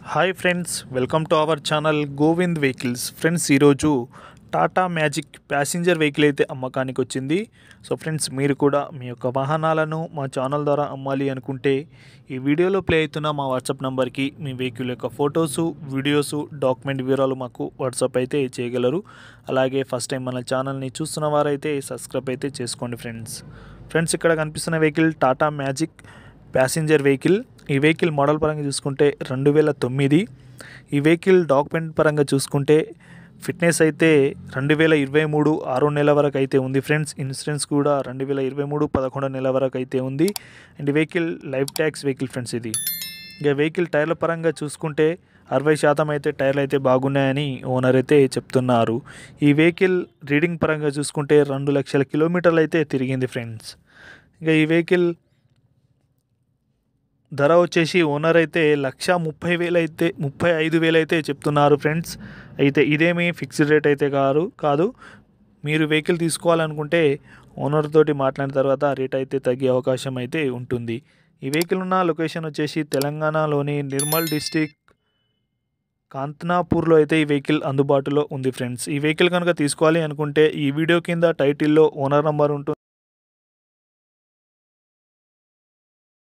hi friends welcome to our channel Govind vehicles friends ఈరోజు Tata Magic passenger vehicle అయితే అమ్మకానికి వచ్చింది సో ఫ్రెండ్స్ మీరు కూడా మీ యొక్క వాహనాలను మా ఛానల్ ద్వారా అమ్మాలి అనుకుంటే ఈ వీడియోలో ప్లే అవుతున్న మా వాట్సాప్ నెంబర్కి మీ వెహికల్ యొక్క ఫొటోసు వీడియోసు డాక్యుమెంట్ వివరాలు మాకు వాట్సాప్ అయితే చేయగలరు అలాగే ఫస్ట్ టైం మన ఛానల్ని చూస్తున్న వారైతే సబ్స్క్రైబ్ అయితే చేసుకోండి ఫ్రెండ్స్ ఫ్రెండ్స్ ఇక్కడ కనిపిస్తున్న vehicle Tata Magic passenger vehicle ఈ వెహికల్ మోడల్ పరంగా చూసుకుంటే రెండు వేల తొమ్మిది ఈ వెహికల్ డాక్యుమెంట్ పరంగా చూసుకుంటే ఫిట్నెస్ అయితే రెండు వేల ఇరవై మూడు ఆరో నెల వరకు అయితే ఉంది ఫ్రెండ్స్ ఇన్సూరెన్స్ కూడా రెండు వేల ఇరవై మూడు పదకొండో నెల వరకు అయితే ఉంది and vehicle life tax vehicle friends ఇది ఇక వెహికల్ టైర్ల పరంగా చూసుకుంటే అరవై శాతం అయితే టైర్లు అయితే బాగున్నాయని ఓనర్ అయితే చెప్తున్నారు ఈ వెహికల్ రీడింగ్ పరంగా చూసుకుంటే రెండు లక్షల కిలోమీటర్లు అయితే తిరిగింది ఫ్రెండ్స్ ఇక ఈ వెహికల్ ధర వచ్చేసి ఓనర్ అయితే లక్ష ముప్పై వేలు అయితే ముప్పై ఐదు వేలు అయితే చెప్తున్నారు ఫ్రెండ్స్ అయితే ఇదేమీ ఫిక్స్డ్ రేట్ అయితే కాదు కాదు మీరు వెహికల్ తీసుకోవాలనుకుంటే ఓనర్ తోటి మాట్లాడిన తర్వాత రేట్ అయితే తగ్గే అవకాశం అయితే ఉంటుంది ఈ వెహికల్ ఉన్న లొకేషన్ వచ్చేసి తెలంగాణలోని నిర్మల్ డిస్టిక్ కాంతనాపూర్లో అయితే ఈ వెహికల్ అందుబాటులో ఉంది ఫ్రెండ్స్ ఈ వెహికల్ కనుక తీసుకోవాలి అనుకుంటే ఈ వీడియో కింద టైటిల్లో ఓనర్ నంబర్ ఉంటుంది